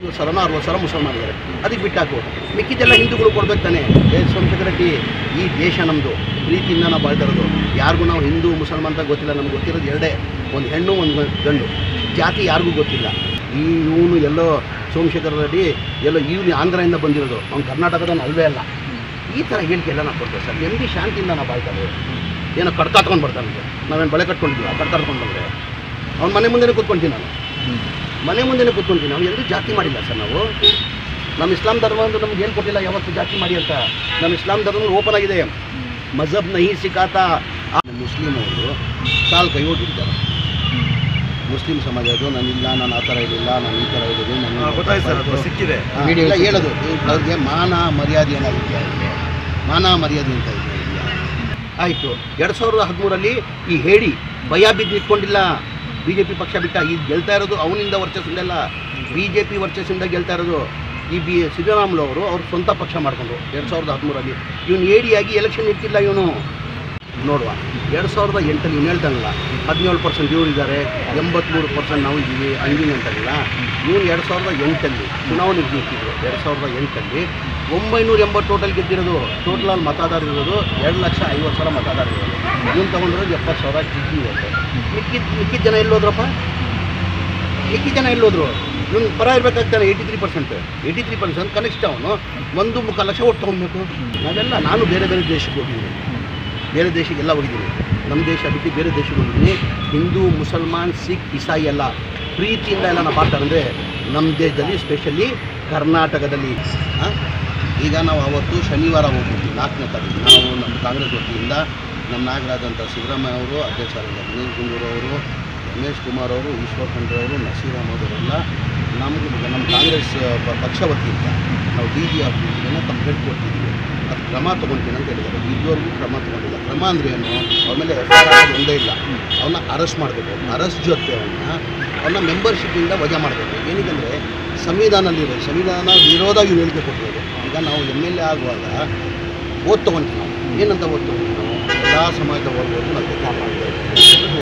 ಸರನ ಅರವತ್ತು ಸಾವಿರ ಮುಸಲ್ಮಾನಿದ್ದಾರೆ ಅದಕ್ಕೆ ಬಿಟ್ಟಾಕು ಮಿಕ್ಕಿದ್ದೆಲ್ಲ ಹಿಂದೂಗಳು ಕೊಡ್ಬೇಕು ತಾನೆ ಏ ಸೋಮಶೇಖರ ರೆಡ್ಡಿ ಈ ದೇಶ ನಮ್ಮದು ಪ್ರೀತಿಯಿಂದ ನಾವು ಬಾಳ್ತಾ ಇರೋದು ಯಾರಿಗೂ ನಾವು ಹಿಂದೂ ಮುಸಲ್ಮಾನ್ ಅಂತ ಗೊತ್ತಿಲ್ಲ ನಮ್ಗೆ ಗೊತ್ತಿರೋದು ಎರಡೇ ಒಂದು ಹೆಣ್ಣು ಒಂದು ಗಂಡು ಜಾತಿ ಯಾರಿಗೂ ಗೊತ್ತಿಲ್ಲ ಈ ಇವನು ಎಲ್ಲೋ ಸೋಮಶೇಖರ ರೆಡ್ಡಿ ಎಲ್ಲೋ ಇವನು ಆಂಧ್ರದಿಂದ ಬಂದಿರೋದು ಅವ್ನು ಕರ್ನಾಟಕದವನು ಅಲ್ವೇ ಅಲ್ಲ ಈ ಥರ ಹೇಳಿಕೆ ಎಲ್ಲ ನಾವು ಕೊಡ್ತೇವೆ ಸರ್ ನೆಮ್ಮದಿ ಶಾಂತಿಯಿಂದ ನಾವು ಬಾಳ್ತಾ ಇದ್ದೀವಿ ಏನೋ ಕಡ್ಕಾತ್ಕೊಂಡು ಬರ್ತಾನೆ ನಾವೇನು ಬಳೆ ಕಟ್ಕೊಂಡಿದ್ದೀವಿ ಆ ಕಡ್ಕಾತ್ಕೊಂಡು ಬಂದರೆ ಅವ್ನ ಮನೆ ಮುಂದೆನೇ ಕೂತ್ಕೊಂತೀನಿ ನಾನು ಮನೆ ಮುಂದೆನೇ ಕೂತ್ಕೊಂತೀನಿ ನಾವು ಎಲ್ಲೂ ಜಾತಿ ಮಾಡಿಲ್ಲ ಸರ್ ನಾವು ನಮ್ಮ ಇಸ್ಲಾಂ ಧರ್ಮ ಅಂತ ನಮ್ಗೆ ಏನು ಕೊಟ್ಟಿಲ್ಲ ಯಾವತ್ತು ಜಾತಿ ಮಾಡಿ ಅಂತ ನಮ್ಮ ಇಸ್ಲಾಂ ಧರ್ಮ ಓಪನ್ ಆಗಿದೆ ಮಜಹಬ್ ನಹಿ ಸಿಕ್ಕಾತ ಮುಸ್ಲಿಂ ಅವರು ಕಾಲು ಕೈ ಹೋಗಿರ್ತಾರೆ ಮುಸ್ಲಿಂ ಸಮಾಜ ಅದು ನಾನಿಲ್ಲ ನಾನು ಆ ಥರ ಇರಲಿಲ್ಲ ನಾನು ಈ ಥರ ಇರೋದು ನಾನು ಗೊತ್ತಾಯ್ತು ಸರ್ ಅದು ಸಿಕ್ಕಿದೆ ಹಾ, ಇಲ್ಲ ಹೇಳೋದು ಅವ್ರಿಗೆ ಮಾನ ಮರ್ಯಾದೆ ಏನಾಗಿದೆಯಾ ಅವ್ರಿಗೆ ಮಾನ ಮರ್ಯಾದೆ ಅಂತ ಇದೆಯಾ ಆಯಿತು ಎರಡು ಸಾವಿರದ ಹದಿಮೂರಲ್ಲಿ ಈ ಹೇಳಿ ಭಯ ಬಿದ್ದು ನಿಂತ್ಕೊಂಡಿಲ್ಲ ಬಿ ಜೆ ಪಿ ಪಕ್ಷ ಬಿಟ್ಟ ಈಗ ಗೆಲ್ತಾ ಇರೋದು ಅವನಿಂದ ವರ್ಚಸ್ಸಿಂದಲ್ಲ ಬಿ ಜೆ ಪಿ ವರ್ಚಸ್ಸಿಂದ ಗೆಲ್ತಾ ಇರೋದು ಈ ಬಿ ಸಿದ್ದರಾಮುಲು ಅವರು ಅವ್ರ ಸ್ವಂತ ಪಕ್ಷ ಮಾಡಿಕೊಂಡು ಎರಡು ಸಾವಿರದ ಹದಿಮೂರಲ್ಲಿ ಇವನು ಏಡಿಯಾಗಿ ಎಲೆಕ್ಷನ್ ನಿಂತಿಲ್ಲ ಇವನು ನೋಡುವ ಎರಡು ಸಾವಿರದ ಎಂಟಲ್ಲಿ ಇವ್ನು ಹೇಳ್ತಾನಲ್ಲ ಹದಿನೇಳು ಪರ್ಸೆಂಟ್ ಇವ್ರು ಇದ್ದಾರೆ ಎಂಬತ್ತ್ಮೂರು ಪರ್ಸೆಂಟ್ ನಾವು ಇದ್ದೀವಿ ಹಂಗಿಂಗ್ ಅಂತಲ್ಲ ಇವನು ಎರಡು ಸಾವಿರದ ಎಂಟಲ್ಲಿ ಚುನಾವಣೆಗೆ ನಿಂತಿದ್ರು ಎರಡು ಸಾವಿರದ ಎಂಟಲ್ಲಿ ಒಂಬೈನೂರ ಎಂಬತ್ತು ಟೋಟಲ್ ಗೆದ್ದಿರೋದು ಟೋಟಲ್ ಅಲ್ಲಿ ಮತದಾರ ಇರೋದು ಎರಡು ಲಕ್ಷ ಐವತ್ತು ಸಾವಿರ ಮತದಾರ ಇರೋದು ಇವನು ತೊಗೊಂಡಿರೋದು ಎಪ್ಪತ್ತು ಸಾವಿರ ಜಿಗ್ಗಿ ಇವತ್ತು ಮಿಕ್ಕಿದ ಮಿಕ್ಕಿದ ಜನ ಎಲ್ಲೋದ್ರಪ್ಪ ಮಿಕ್ಕಿದ ಜನ ಎಲ್ಲೋದ್ರು ಇವನು ಪರ ಇರಬೇಕಾಗ್ತಾನೆ eighty three percent eighty three percent ಕನಿಷ್ಠ ಅವನು ಒಂದು ಮುಕ್ಕಾಲು ಲಕ್ಷ ಒಟ್ಟು ತೊಗೊಬೇಕು ನಾವೆಲ್ಲ ನಾನು ಬೇರೆ ಬೇರೆ ದೇಶಕ್ಕೆ ಹೋಗಿದ್ದೀನಿ ಬೇರೆ ದೇಶಕ್ಕೆಲ್ಲ ಹೋಗಿದ್ದೀನಿ ನಮ್ಮ ದೇಶ ಬಿಟ್ಟು ಬೇರೆ ದೇಶಕ್ಕೆ ಹೋಗಿದ್ದೀನಿ ಹಿಂದೂ ಮುಸಲ್ಮಾನ್ ಸಿಖ್ ಇಸಾಯಿ ಎಲ್ಲ ಪ್ರೀತಿಯಿಂದ ಎಲ್ಲ ನಾವು ಮಾಡ್ತಾರೆ ಅಂದರೆ ನಮ್ಮ ದೇಶದಲ್ಲಿ ಸ್ಪೆಷಲಿ ಕರ್ನಾಟಕದಲ್ಲಿ ಆ, ಈಗ ನಾವು ಅವತ್ತು ಶನಿವಾರ ಹೋಗ್ಬಿಡ್ತೀವಿ ನಾಲ್ಕನೇ ತಾರೀಕು ನಾವು ನಮ್ಮ ಕಾಂಗ್ರೆಸ್ ವತಿಯಿಂದ ನಮ್ಮ ನಾಯಕರಾದಂಥ ಸಿದ್ದರಾಮಯ್ಯ ಅವರು ಅಧ್ಯಕ್ಷರಾದ ದಿನೇಶ್ ಗುಂಡೂರು ಅವರು ರಮೇಶ್ ಕುಮಾರ್ ಅವರು ಈಶ್ವರ್ ಖಂಡ್ರೆ ಅವರು ನಸೀರ್ ಅಹಮದ್ ಅವರೆಲ್ಲ ನಮಗೆ ನಮ್ಮ ಕಾಂಗ್ರೆಸ್ ಪ- ಪಕ್ಷ ವತಿಯಿಂದ ನಾವು ಡಿ ಜಿ ಆಫೀಸ್ಗೆ ಕಂಪ್ಲೇಂಟ್ ಕೊಡ್ತಿದ್ದೀವಿ ಅದು ಕ್ರಮ ತೊಗೊಳ್ತೀನಿ ಅಂತ ಹೇಳಿದ್ದಾರೆ ಇದುವರೆಗೂ ಕ್ರಮ ತೊಗೊಂಡಿಲ್ಲ ಕ್ರಮ ಅಂದರೆ ಏನು ಅವ್ರ ಮೇಲೆ ಎಫ್ ಐ ಆರ್ ಆಗೋದು ಒಂದೇ ಇಲ್ಲ ಅವನ್ನ ಅರೆಸ್ಟ್ ಮಾಡಬೇಕು ಅರೆಸ್ಟ್ ಜೊತೆ ಅವನ್ನ ಅವನ್ನ ಮೆಂಬರ್ಶಿಪ್ಪಿಂದ ವಜಾ ಮಾಡಬೇಕು ಏನಕ್ಕೆ ಸಂವಿಧಾನದಲ್ಲಿರೋ ಸಂವಿಧಾನ ವಿರೋಧ ಇವ್ರು ಹೇಳಿಕೆ ಕೊಟ್ಟಿರೋದು ಈಗ ನಾವು ಎಮ್ ಎಲ್ ಎ ಆಗುವಾಗ ಓದ್ ತೊಗೊಳ್ತೀವಿ ನಾವು ಏನಂತ ಓದ್ ತೊಗೊಳ್ತೀವಿ ನಾವು ಎಲ್ಲ ಸಮಾಜದ ವರ್ಗವನ್ನು ನಾವು ಕೆಲಸ ಮಾಡ್ತೇವೆ